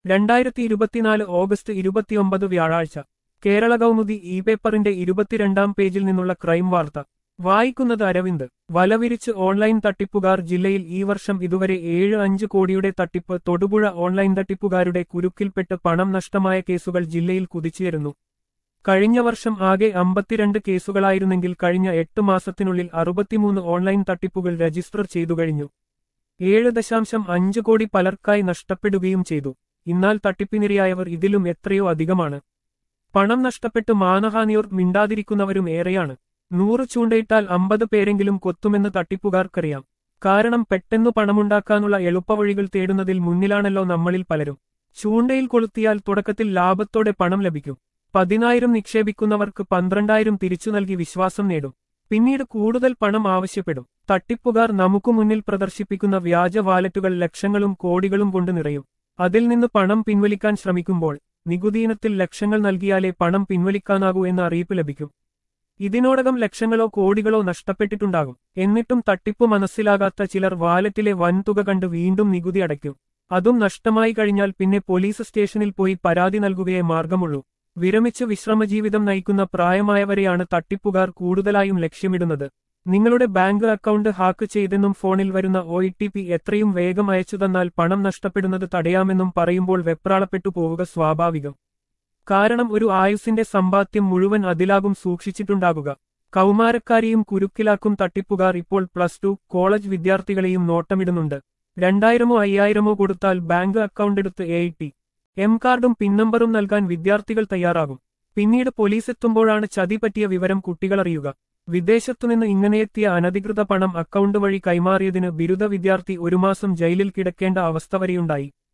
രണ്ടായിരത്തി ഇരുപത്തിനാല് ഓഗസ്റ്റ് ഇരുപത്തിയൊമ്പത് വ്യാഴാഴ്ച കേരള കൗമുദി ഇ പേപ്പറിന്റെ ഇരുപത്തിരണ്ടാം പേജിൽ നിന്നുള്ള ക്രൈം വാർത്ത വായിക്കുന്നത് അരവിന്ദ് വലവിരിച്ച് ഓൺലൈൻ തട്ടിപ്പുകാർ ജില്ലയിൽ ഈ വർഷം ഇതുവരെ ഏഴ് അഞ്ച് കോടിയുടെ തട്ടിപ്പ് തൊടുപുഴ ഓൺലൈൻ തട്ടിപ്പുകാരുടെ കുരുക്കിൽപ്പെട്ട് പണം നഷ്ടമായ കേസുകൾ ജില്ലയിൽ കുതിച്ചുയരുന്നു കഴിഞ്ഞ വർഷം ആകെ അമ്പത്തിരണ്ട് കേസുകളായിരുന്നെങ്കിൽ കഴിഞ്ഞ എട്ട് മാസത്തിനുള്ളിൽ അറുപത്തിമൂന്ന് ഓൺലൈൻ തട്ടിപ്പുകൾ രജിസ്റ്റർ ചെയ്തു കഴിഞ്ഞു ഏഴ് ദശാംശം അഞ്ച് കോടി പലർക്കായി നഷ്ടപ്പെടുകയും ചെയ്തു എന്നാൽ തട്ടിപ്പിനിരയായവർ ഇതിലും എത്രയോ അധികമാണ് പണം നഷ്ടപ്പെട്ട് മാനഹാനിയോർ മിണ്ടാതിരിക്കുന്നവരും ഏറെയാണ് നൂറ് ചൂണ്ടയിട്ടാൽ അമ്പത് പേരെങ്കിലും കൊത്തുമെന്ന് തട്ടിപ്പുകാർക്കറിയാം കാരണം പെട്ടെന്നു പണമുണ്ടാക്കാനുള്ള എളുപ്പവഴികൾ തേടുന്നതിൽ മുന്നിലാണല്ലോ നമ്മളിൽ പലരും ചൂണ്ടയിൽ കൊളുത്തിയാൽ തുടക്കത്തിൽ ലാഭത്തോടെ പണം ലഭിക്കും പതിനായിരം നിക്ഷേപിക്കുന്നവർക്ക് പന്ത്രണ്ടായിരം തിരിച്ചു നൽകി വിശ്വാസം നേടും പിന്നീട് കൂടുതൽ പണം ആവശ്യപ്പെടും തട്ടിപ്പുകാർ നമുക്കു മുന്നിൽ പ്രദർശിപ്പിക്കുന്ന വ്യാജ വാലറ്റുകൾ ലക്ഷങ്ങളും കോടികളും കൊണ്ട് നിറയും അതിൽ നിന്ന് പണം പിൻവലിക്കാൻ ശ്രമിക്കുമ്പോൾ നികുതിയിനത്തിൽ ലക്ഷങ്ങൾ നൽകിയാലേ പണം പിൻവലിക്കാനാകൂ എന്ന അറിയിപ്പ് ലഭിക്കും ഇതിനോടകം ലക്ഷങ്ങളോ കോടികളോ നഷ്ടപ്പെട്ടിട്ടുണ്ടാകും എന്നിട്ടും തട്ടിപ്പ് മനസ്സിലാകാത്ത ചിലർ വാലറ്റിലെ വൻതുക കണ്ട് വീണ്ടും നികുതി അടയ്ക്കും അതും നഷ്ടമായി കഴിഞ്ഞാൽ പിന്നെ പോലീസ് സ്റ്റേഷനിൽ പോയി പരാതി നൽകുകയേ മാർഗമുള്ളൂ വിരമിച്ച് വിശ്രമജീവിതം നയിക്കുന്ന പ്രായമായവരെയാണ് തട്ടിപ്പുകാർ കൂടുതലായും ലക്ഷ്യമിടുന്നത് നിങ്ങളുടെ ബാങ്ക് അക്കൗണ്ട് ഹാക്ക് ചെയ്തെന്നും ഫോണിൽ വരുന്ന ഒ എത്രയും വേഗം അയച്ചു തന്നാൽ പണം നഷ്ടപ്പെടുന്നത് തടയാമെന്നും പറയുമ്പോൾ വെപ്രാളപ്പെട്ടു പോവുക സ്വാഭാവികം കാരണം ഒരു ആയുസിന്റെ സമ്പാദ്യം മുഴുവൻ അതിലാകും സൂക്ഷിച്ചിട്ടുണ്ടാകുക കൗമാരക്കാരെയും കുരുക്കിലാക്കും തട്ടിപ്പുകാർ ഇപ്പോൾ പ്ലസ് ടു കോളേജ് വിദ്യാർത്ഥികളെയും നോട്ടമിടുന്നുണ്ട് രണ്ടായിരമോ അയ്യായിരമോ കൊടുത്താൽ ബാങ്ക് അക്കൗണ്ട് എടുത്ത് എ ടി എം കാർഡും പിൻ നമ്പറും നൽകാൻ വിദ്യാർത്ഥികൾ തയ്യാറാകും പിന്നീട് പോലീസ് എത്തുമ്പോഴാണ് ചതി പറ്റിയ വിവരം കുട്ടികളറിയുക വിദേശത്തുനിന്ന് ഇങ്ങനെയെത്തിയ അനധികൃത പണം അക്കൗണ്ട് വഴി കൈമാറിയതിന് ബിരുദ വിദ്യാർത്ഥി ഒരു മാസം ജയിലിൽ കിടക്കേണ്ട അവസ്ഥ വരെയുണ്ടായി